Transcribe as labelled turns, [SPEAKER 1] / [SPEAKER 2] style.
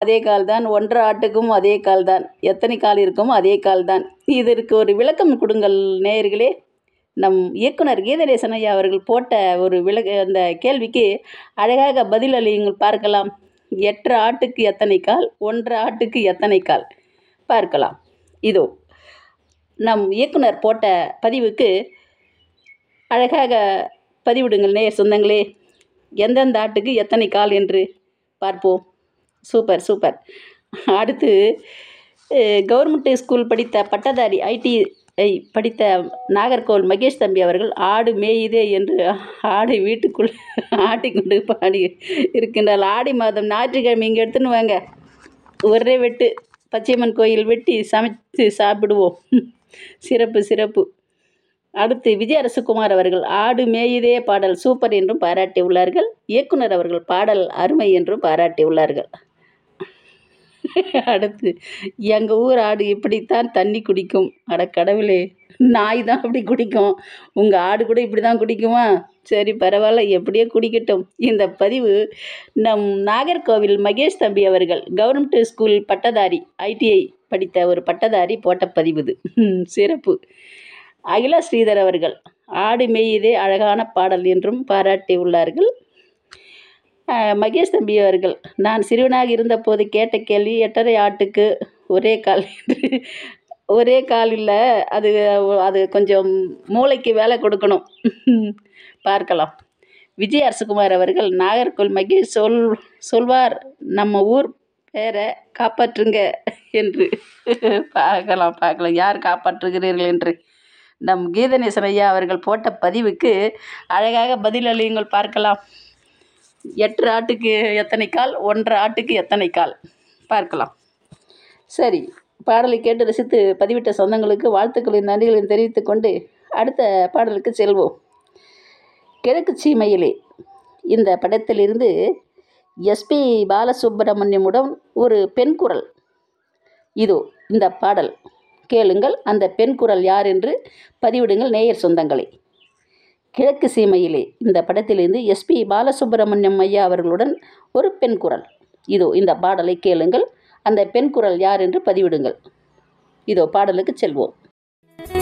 [SPEAKER 1] அதே கால் தான் ஒன்றரை ஆட்டுக்கும் அதே கால் தான் எத்தனை கால் இருக்குமோ அதே கால் தான் இதற்கு ஒரு விளக்கம் கொடுங்கள் நேயர்களே நம் இயக்குனர் கீதநேசன் ஐயா அவர்கள் போட்ட ஒரு விளக்க அந்த கேள்விக்கு அழகாக பதில் அளியுங்கள் பார்க்கலாம் எட்டு ஆட்டுக்கு எத்தனை கால் ஒன்றரை ஆட்டுக்கு எத்தனை கால் பார்க்கலாம் இதோ நம் இயக்குனர் போட்ட பதிவுக்கு அழகாக பதிவிடுங்கள் நேயர் சொந்தங்களே எந்தெந்த ஆட்டுக்கு எத்தனை கால் என்று பார்ப்போம் சூப்பர் சூப்பர் அடுத்து கவர்மெண்ட் ஸ்கூல் படித்த பட்டதாரி ஐடி ஐ படித்த நாகர்கோவில் மகேஷ் தம்பி அவர்கள் ஆடு மேயுதே என்று ஆடு வீட்டுக்குள் ஆட்டிக்கொண்டு பாடி இருக்கின்றார் ஆடி மாதம் ஞாயிற்றுக்கிழமை இங்கே எடுத்துன்னு வாங்க ஒரே வெட்டு பச்சையம்மன் கோயில் வெட்டி சமைத்து சாப்பிடுவோம் சிறப்பு சிறப்பு அடுத்து விஜய் அரசகுமார் அவர்கள் ஆடு மேயுதே பாடல் சூப்பர் என்றும் பாராட்டி உள்ளார்கள் இயக்குனர் அவர்கள் பாடல் அருமை என்றும் பாராட்டி உள்ளார்கள் அடுத்து எங்கள் ஊர் ஆடு இப்படித்தான் தண்ணி குடிக்கும் அட கடவுளே நாய் தான் அப்படி குடிக்கும் உங்கள் ஆடு கூட இப்படி தான் குடிக்குமா சரி பரவாயில்ல எப்படியோ குடிக்கட்டும் இந்த பதிவு நம் நாகர்கோவில் மகேஷ் தம்பி அவர்கள் கவர்மெண்ட் ஸ்கூல் பட்டதாரி ஐடிஐ படித்த ஒரு பட்டதாரி போட்ட பதிவு இது ம், சிறப்பு அகிலா ஸ்ரீதர் அவர்கள் ஆடு மேயுதே அழகான பாடல் என்றும் பாராட்டி உள்ளார்கள் அஹ், மகேஷ் தம்பி அவர்கள் நான் சிறுவனாக இருந்தபோது கேட்ட கேள்வி எட்டரை ஆட்டுக்கு ஒரே கால் என்று ஒரே கால் இல்லை அது அது கொஞ்சம் மூளைக்கு வேலை கொடுக்கணும் பார்க்கலாம் விஜய் அரசகுமார் அவர்கள் நாகர்கோவில் மகேஷ் சொல் சொல்வார் நம்ம ஊர் பேரை காப்பாற்றுங்க என்று பார்க்கலாம் பார்க்கலாம் யார் காப்பாற்றுகிறீர்கள் என்று நம் கீதநேசன் ஐயா அவர்கள் போட்ட பதிவுக்கு அழகாக பதில் அளியுங்கள் பார்க்கலாம் எட்டு ஆட்டுக்கு எத்தனை கால் ஒன்றரை ஆட்டுக்கு எத்தனை கால் பார்க்கலாம் சரி பாடலை கேட்டு ரசித்து பதிவிட்ட சொந்தங்களுக்கு வாழ்த்துக்களின் நன்றிகளையும் தெரிவித்துக் கொண்டு அடுத்த பாடலுக்கு செல்வோம் கிழக்கு சீமையிலே இந்த படத்திலிருந்து எஸ்பி பாலசுப்ரமணியமுடன் ஒரு பெண் குரல் இதோ இந்த பாடல் கேளுங்கள் அந்த பெண் குரல் யார் என்று பதிவிடுங்கள் நேயர் சொந்தங்களை கிழக்கு சீமையிலே இந்த படத்திலிருந்து எஸ்பி பாலசுப்ரமணியம் ஐயா அவர்களுடன் ஒரு பெண் குரல் இதோ இந்த பாடலை கேளுங்கள் அந்த பெண் குரல் யார் என்று பதிவிடுங்கள் இதோ பாடலுக்கு செல்வோம்